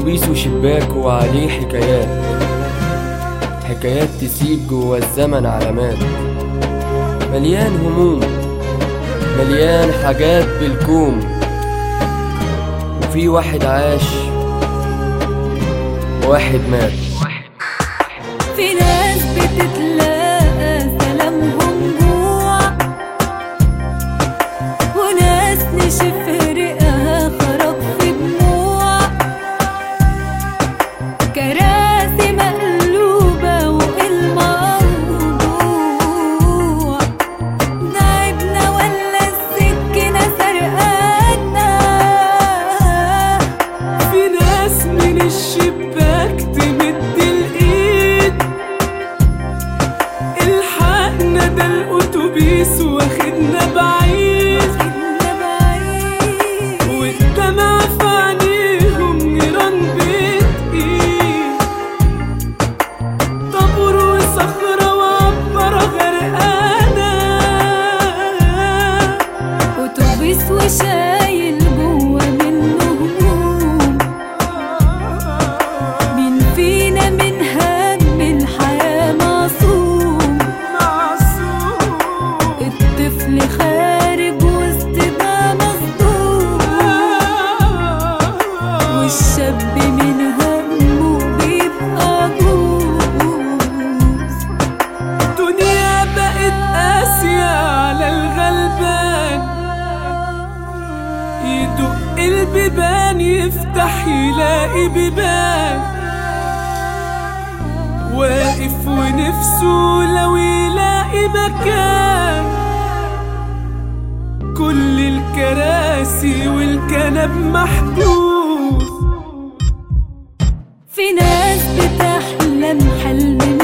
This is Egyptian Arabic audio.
أتوبيس وشباك وعليه حكايات حكايات تسيب جوا الزمن علامات مليان هموم مليان حاجات بالكوم وفي واحد عاش وواحد مات في ناس بتتلاقى سلامهم جوع وناس نشف رقها خرج في دموع كراسي مقلوبة والموضوع تعبنا ولا السكينة سرقانا في ناس من الشباك تمد الايد الحقنا ده الاتوبيس واخدنا بعيد خدنا بعيد والدمع في عينيهم نيران بتقيل طابور وصخرة وعبرة غرقانة أتوبيس وشايل جوا منه هموم مين فينا من هم الحياة معصوم معصوم الطفل خارج وسط ده مصدوم والشاب من همه بيبقى جوز الدنيا بقت قاسية على الغلبان يدق البيبان يفتح يلاقي بيبان واقف ونفسه لو يلاقي مكان كل الكراسي والكنب محجوز في ناس بتحلم حلم